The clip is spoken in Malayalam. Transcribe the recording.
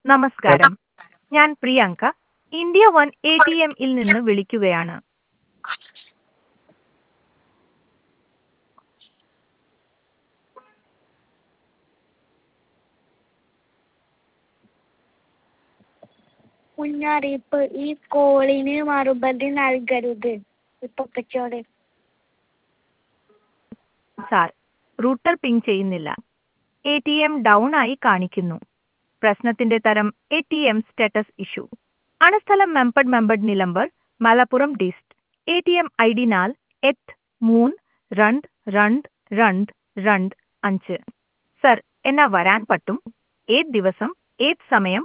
നമസ്കാരം ഞാൻ Priyanka India one A T എമ്മിൽ നിന്ന് വിളിക്കുകയാണ് മുന്നറിയിപ്പ് ഈ കോളിന് മറുപടി നൽകരുത് ഇപ്പൊക്കച്ചോട് സാർ റൂട്ടർ പിങ് ചെയ്യുന്നില്ല എ ടി എം ഡൗൺ ആയി കാണിക്കുന്നു പ്രശ്നത്തിന്റെ തരം A T M status issue അണസ്ഥലം മെമ്പഡ് മെമ്പഡ് Nilambur Malappuram dist A T M I D നാൽ എട്ട് മൂന്ന് രണ്ട് രണ്ട് രണ്ട് രണ്ട് അഞ്ച് സർ എന്നാ വരാൻ പറ്റും ഏത് ദിവസം ഏത് സമയം